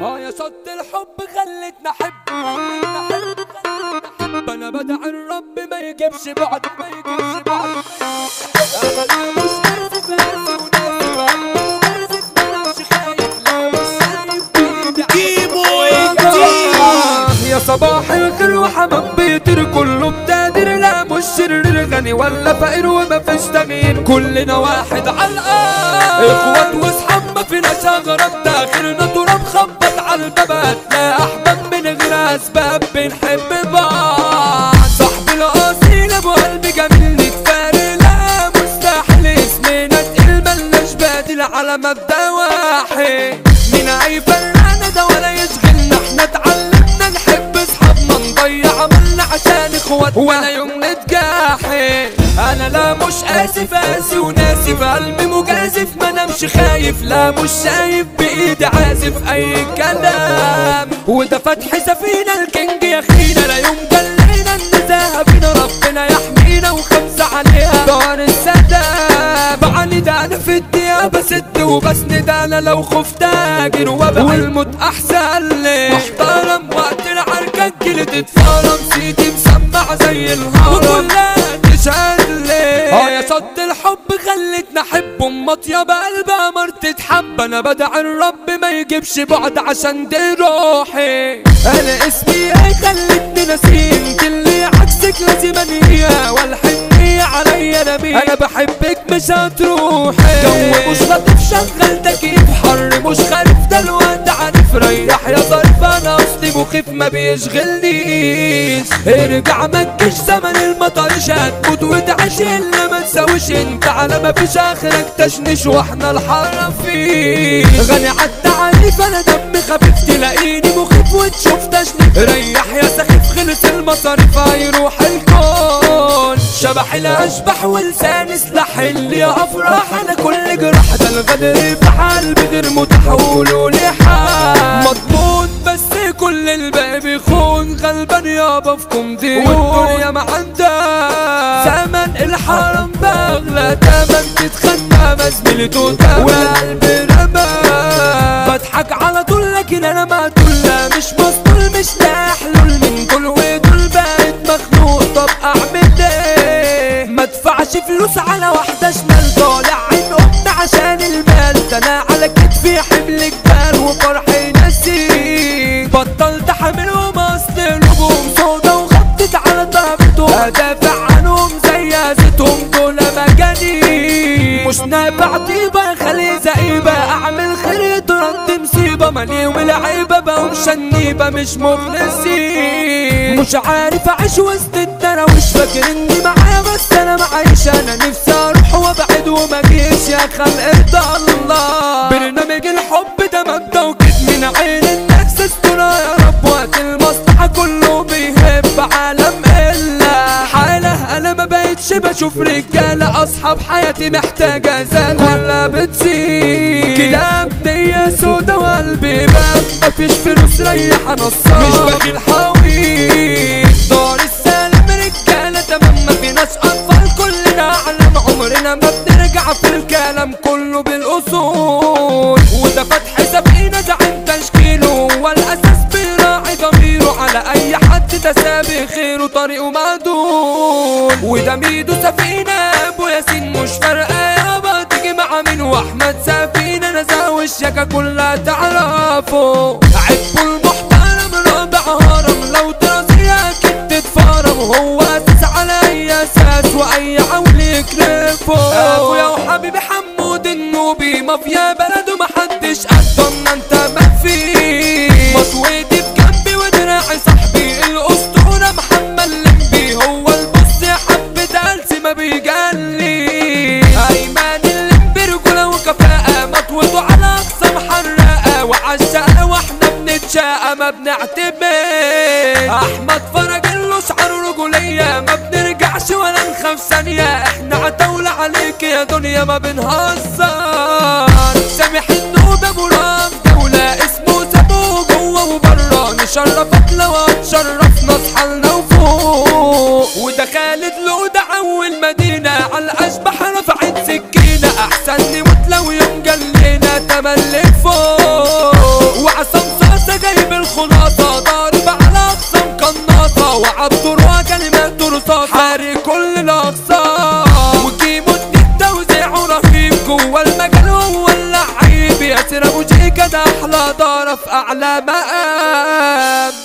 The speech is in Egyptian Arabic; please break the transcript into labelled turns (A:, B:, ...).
A: اه يا صد الحب خلتنا احب انا بدع الرب ما يجيبش بعد ما يجيبش بعد انا مش عارف ناسي وناسي عارف مش خايف لا مش شايف بإيدي
B: جيبوا
A: آه، يا صباح الخير وحمام بيطير كله بتقدير لا مش شرير غني ولا فقير وما فيش تغيير كلنا واحد على الارض اخوات واصحاب ما فيناش اغراب ده اخرنا تراب خبط على الباب لا احباب من غير اسباب بنحب بعض صاحبي الاصيل ابو قلب جميل نتفارق لا مستحيل اسمنا تقيل ملناش بديل على مبدا واحد مين هيفرقنا ده ولا يشغلنا احنا اتعلمنا نحب اصحابنا نضيع عملنا عشان اخوات ولا يوم نتجاحد انا لا مش اسف قاسي وناسي في قلبي مجازف ما نمشي خايف لا مش شايف بايدي عازف اي كلام وده فتح سفينة الكينج يا اخينا لا يوم جلينا النزاهة فينا ربنا يحمينا وخمسة عليها دار السلام بعند انا في الديابة ست وبسند انا لو خفت اجر وابقى والموت احسن لي محترم وقت العركة الجلد اتفرم سيدي مسمع زي الهرم وكلها تشهد لي اه يا صد الحب خلتنا احب امك يا بقلبها مر تتحب انا بدع الرب ما يجيبش بعد عشان دي روحي انا اسمي ايه خلتني نسيم اللي عكسك لازم انهيها والحنية عليا انا مين انا بحبك مش هتروحي جو مش لطيف شغل تكييف حر مش خريف ده الوقت عنيف ريح يا ظرف انا اصلي مخيف ما بيشغلنيش ارجع ما تجيش زمن المطر هتموت وتعيش الا ما تساويش انت على ما فيش اخرك تشنش واحنا الحرة فيه غني عدى عنيف انا دمي خفيف تلاقيني مخيف وتشوف تشنيف ريح يا سخيف خلص المصاريف هيروح الكون شبح الاشبح ولساني سلاح اللي افراح انا كل جراح ده الغدر في حال بغير متاح قولوا لي حال مضمون بس كل الباقي بيخون غلبان يابا فيكم ديون والدنيا ما عندها زمن الحرم باغلى تمن تتخنى ما زميلته تمن والقلب رمى بضحك على طول لكن انا مقتول لا مش مسطول مش لاقي حلول من دول ودول بقيت مخنوق طب اعمل ايه ما ادفعش فلوس على واحده شمال طالع عين امي عشان المال ده انا على كتفي حمل جبال وفرحي نسيت بطلت حاملهم اصل الهجوم سودا وخبطت على طرفتهم ادافع عنهم زي ازتهم دول مجانين مش نافع طيبة خلي زئيبة اعمل خير يترد مصيبة مالي والعيبة بقوم شنيبة مش مخلصين مش عارف اعيش وسط الدراويش فاكر اني معايا بس انا معيش انا نفسي اروح وابعد وما اجيش يا خلق الله برنامج الحب ده مبدا وكد من عين الناس استرا يا رب وقت المصلحة كله بيهب عالم الا حالة انا ما بقتش بشوف رجالة اصحاب حياتي محتاجة زاد ولا بتزيد كلاب نية سودا وقلبي باب مفيش فلوس ريح نصاب مش بخيل حاوي دار السلام رجالة تمام ما فيناش اطفال كلنا اعلم عمرنا ما بنرجع في الكلام كله بالاصول وده فتح سفينة زعيم تشكيله والاساس بيراعي ضميره على اي حد ده سابق خيره طريقه معدول وده ميدو سفينة ابو ياسين مش فارقة يابا تيجي مع مين واحمد سفينة نزا والشكا كلها تعرفه عبوا المحترم رابع هرم لو دراسية اكيد تتفرم وهو اساس على اي اساس واي عول يكرفه ابويا وحبيبي حمود النوبي مافيا بلده محدش قدامنا انت ما فيه مطويتي في جنبي ودراعي صاحبي الاسطوره محمد لمبي هو البص حبة قلسي ما بيجلي ايمن اللمبي رجوله وكفاءه مطوته على اقصى محرقه وعالشقه واحنا بنتشاقى ما بنعتمد احمد فرج له شعره رجوليه ما بنرجعش ولا نخاف ثانيه احنا عتاولة عليك يا دنيا ما بنهزر سامح النوبه مرام دولة اسمه سابوه جوه وبره نشرفك لو هتشرفنا اصحالنا وفوق وده خالد لودة اول مدينة على الاشبح رفعت سكينة احسن نموت لو يوم جلينا تملك فوق وعصام صاص جوه المجال هو اللعيب ياسر ابو جيكا ده احلى دارة في اعلى مقام